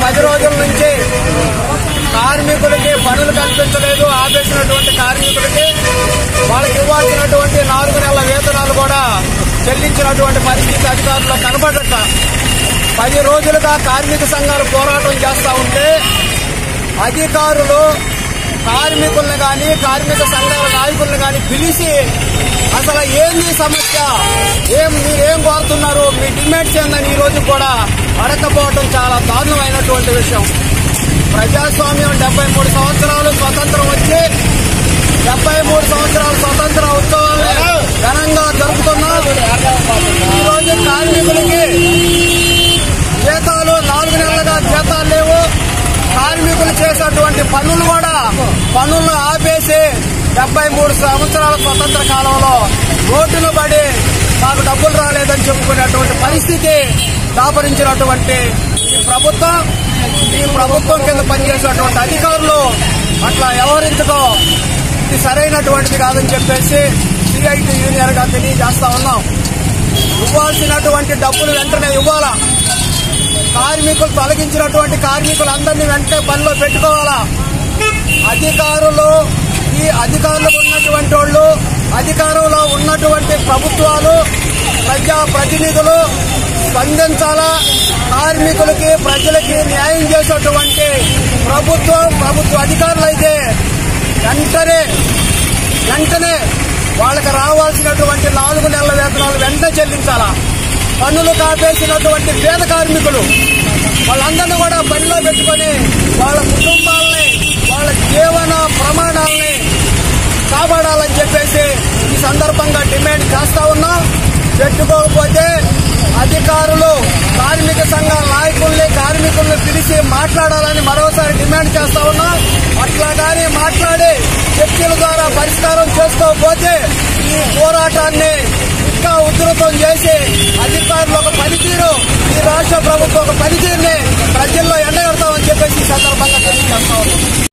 పది రోజుల నుంచి కార్మికులకి పనులు కల్పించలేదు ఆపేసినటువంటి కార్మికులకి వాళ్ళకి ఇవ్వాల్సినటువంటి నాలుగు నెలల వేతనాలు కూడా చెల్లించినటువంటి పరిస్థితి అధికారుల్లో కనబడట పది రోజులుగా కార్మిక సంఘాలు పోరాటం చేస్తా ఉంటే అధికారులు కార్మికులను గాని కార్మిక సంఘాల నాయకులను గాని పిలిచి అసలు ఏంది సమస్య ఏం మీరేం కోరుతున్నారు మీ డిమాండ్స్ ఏందని ఈ రోజు కూడా అడగకపోవడం చాలా దారుణమైనటువంటి విషయం ప్రజాస్వామ్యం డెబ్బై మూడు సంవత్సరాలు స్వతంత్రం వచ్చి డెబ్బై మూడు సంవత్సరాల స్వతంత్ర ఉత్సవాన్ని ఘనంగా జరుపుతున్నాం ఈ రోజు కార్మికులకి జీతాలు నాలుగు నెలలుగా జీతాలు లేవు కార్మికులు చేసేటువంటి పనులు కూడా పనులను ఆపేసి డెబ్బై మూడు సంవత్సరాల స్వతంత్ర కాలంలో రోడ్డును పడి మాకు డబ్బులు రాలేదని చెప్పుకునేటువంటి పరిస్థితి దాపరించినటువంటి ఈ ప్రభుత్వం ఈ ప్రభుత్వం కింద పనిచేసేటువంటి అధికారులు అట్లా వ్యవహరించడం ఇది సరైనటువంటిది కాదని చెప్పేసి సిఐటి యూనియన్ గా తెలియజేస్తా ఉన్నాం ఇవ్వాల్సినటువంటి డబ్బులు వెంటనే ఇవ్వాలా కార్మికులు తొలగించినటువంటి కార్మికులందరినీ వెంటనే పనిలో పెట్టుకోవాలా అధికారులు ఈ అధికారులకు ఉన్నటువంటి వాళ్ళు అధికారంలో ఉన్నటువంటి ప్రభుత్వాలు ప్రజా ప్రతినిధులు స్పందించాలా కార్మికులకి ప్రజలకి న్యాయం చేసేటువంటి ప్రభుత్వం ప్రభుత్వ అధికారులు అయితే వెంటనే వెంటనే వాళ్ళకి రావాల్సినటువంటి నాలుగు నెలల వేతనాలు వెంటనే చెల్లించాలా పన్నులు కాపేసినటువంటి పేద కార్మికులు వాళ్ళందరినీ కూడా పనిలో పెట్టుకొని వాళ్ళ కుటుంబాలని వాళ్ళ జీవన ప్రమాణాలని కాపాడాలని చెప్పేసి ఈ సందర్భంగా డిమాండ్ చేస్తా ఉన్నాం పెట్టుకోకపోతే అధికారులు కార్మిక సంఘాల నాయకుల్ని కార్మికుల్ని పిలిచి మాట్లాడాలని మరోసారి డిమాండ్ చేస్తా ఉన్నాం అట్లా కానీ మాట్లాడి చర్చల ద్వారా పరిష్కారం చేసుకోకపోతే ఈ పోరాటాన్ని ఇంకా ఉధృతం చేసి అధికారులు ఒక పనితీరు ఈ రాష్ట్ర ప్రభుత్వం ఒక పనితీరుని ప్రజల్లో ఎండగడతామని చెప్పేసి ఈ సందర్భంగా తెలియజేస్తా ఉన్నాం